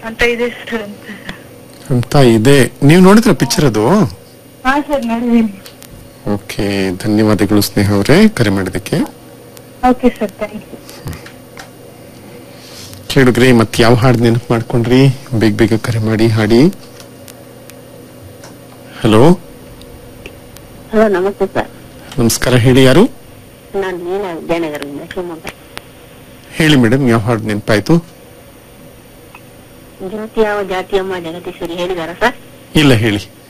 ಅಂತ ಇದೆ ಸರ್ ಅಂತ ಅಂತ ಇದೆ ನೀವು ನೋಡಿದ್ರ ಪಿಕ್ಚರ್ ಅದು ಹಾ ಸರ್ ನೋಡಿದೀನಿ ಓಕೆ ಧನ್ಯವಾದಗಳು ಸ್ನೇಹ ಅವರೇ ಕರೆ ಮಾಡಿದಕ್ಕೆ ಓಕೆ ಸರ್ ಥ್ಯಾಂಕ್ ಯು ಕೇಳಿದ್ರಿ ಮತ್ತೆ ಯಾವ ಹಾಡು ನೆನಪು ಮಾಡ್ಕೊಂಡ್ರಿ ಬೇಗ ಬೇಗ ಕರೆ ಮಾಡಿ ಹಾಡಿ ಹಲೋ ಹಲೋ ನಮಸ್ತೆ ಸರ್ ನಮಸ್ಕಾರ ಹೇಳಿ ಯಾರು ನಾನು ಮೀನಾ ವಿದ್ಯಾನಗರದಿಂದ ಶಿವಮೊಗ್ಗ ಹೇಳಿ ಮೇಡಮ್ ಯಾವ ಹಾಡು ನೆನಪಾಯ್ತು ಜ್ಯೋತಿ ಯಾವ ಜಾತಿಯಮ್ಮ ಜಗದೀಶ್ವರಿ ಹೇಳಿದಾರ ಸರ್ ಇಲ್ಲ ಹೇಳಿ